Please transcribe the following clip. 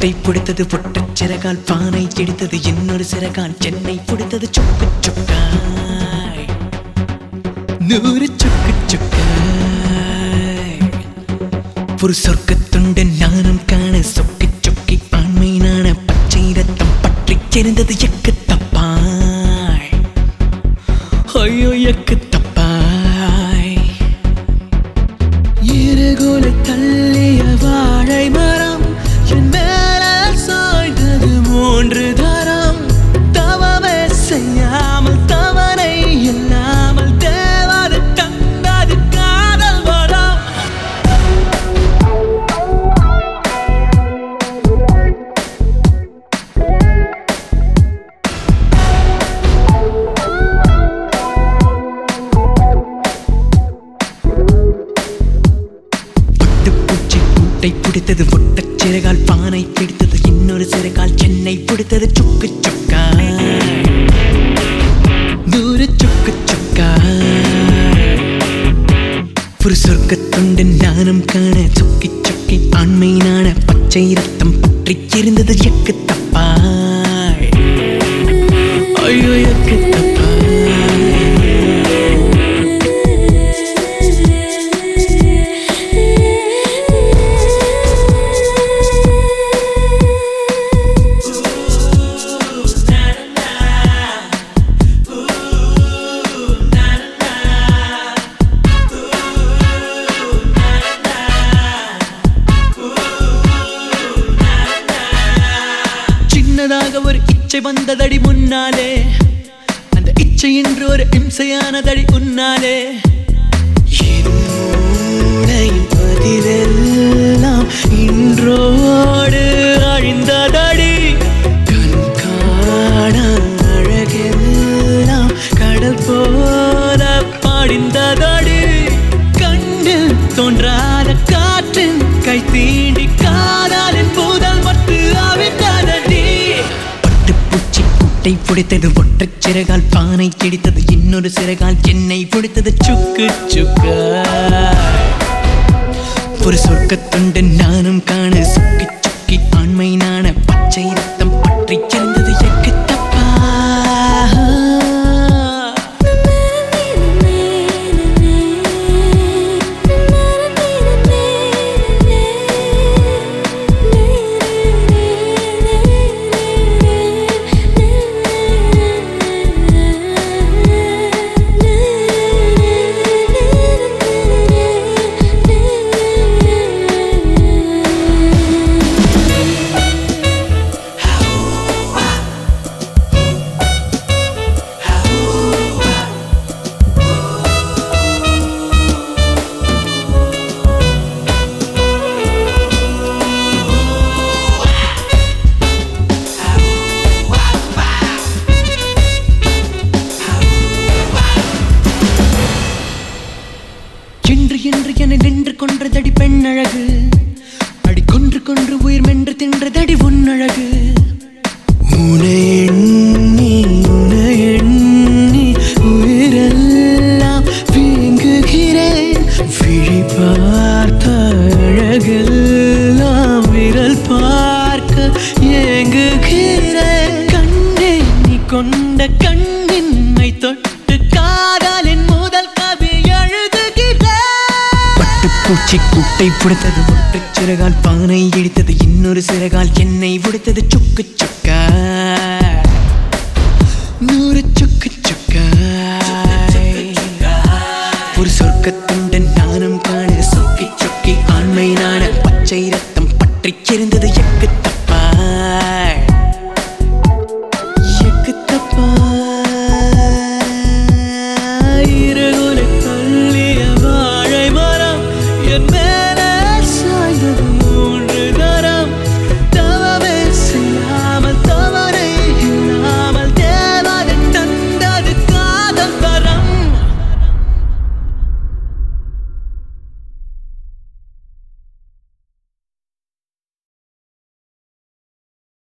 குட்டை பிடித்தது பொட்டச் சிறகால் பானை இடித்தது இன்னொரு சிறகால் சென்னை பிடித்தது சொக்கு சொக்காய் நூறு சொக்கு சொக்காய் ஒரு சொர்க்கத்துண்டு ஞானம் காண சொக்கி சொக்கி ஆண்மை நாண பச்சை ரத்தம் பற்றி செறிந்தது எக்கு தப்பாய் ஐயோ எக்கு தப்பாய் இருகுலை தள்ளிய வாழை மரம் என் மேல சாய்ந்தது மூன்று தரம் தவமே செய்யாமல் தவனை இல்லாமல் தேவாது தந்தது காதல் வரம் பட்டுப்பூச்சி கூட்டை பிடித்தது ஒட்டச் சிறகால் பானை பிடித்தது இன்னொரு சிறகால் சென்னை பிடித்தது சுக்கு சுக்கா தூர சுக்கு சுக்கா ஒரு சொர்க்கத்துண்டு ஞானம் காண சுக்கி சுக்கி ஆண்மை நாண பச்சை ரத்தம் பற்றி இருந்தது எக்கு தப்பாய் ஐயோ எக்கு தப்பாய் சின்னதாக ஒரு இச்சை வந்ததடி முன்னாலே அந்த இச்சை என்று ஒரு இம்சையானதடி உன்னாலே என் மூளையின் பதிலெல்லாம் இன்றோடு அழிந்ததடி கண் காண அழகெல்லாம் கடல் போல பாடிந்ததடி கண்ணில் தோன்றாத காற்றின் கை தீண்டி காதலின் முதல் மட்டு அவிழ்ந்ததடி பட்டுப்பூச்சி கூட்டை பிடித்தது ஒற்றைச் சிறகால் பானை கிடித்தது இன்னொரு சிறகால் என்னை பிடித்தது சுக்கு சுக்கா ஒரு சொர்க்கத்துண்டு நானும் காண சுக்கி சுக்கி ஆண்மை நாண பச்சை ரத்தம் பற்றி சிறந்தது எக்கு தப்பா என்று என்று என நின்று கொன்றதடி பெண்ணழகு அடி கொன்று கொன்று உயிர் மென்று தின்றதடி உன்னழகு உனை எண்ணி உனை எண்ணி உயிரெல்லாம் வீங்குகிறேன் விழி பார்த்த அழகெல்லாம் விரல் பார்க்க ஏங்குகிறேன் கண்ணே நீ கொண்ட கண்ணின்மை தொட்டு காதலின் முதல் கவி எழுதுகிறேன் பட்டுப்பூச்சி கூட்டை பிடித்தது ஒற்றைச் சிறகால் பானை இடித்தது இன்னொரு சிறகால் என்னை உடைத்தது சுக்கு சுக்கா நூறு சுக்கு சுக்கா ஒரு சொர்க்கத்துண்டு நானும் காண சொக்கி சொக்கி ஆண்மை நாண பச்சை ரத்தம் பற்றி சிறந்தது எக்கு தப்பாய்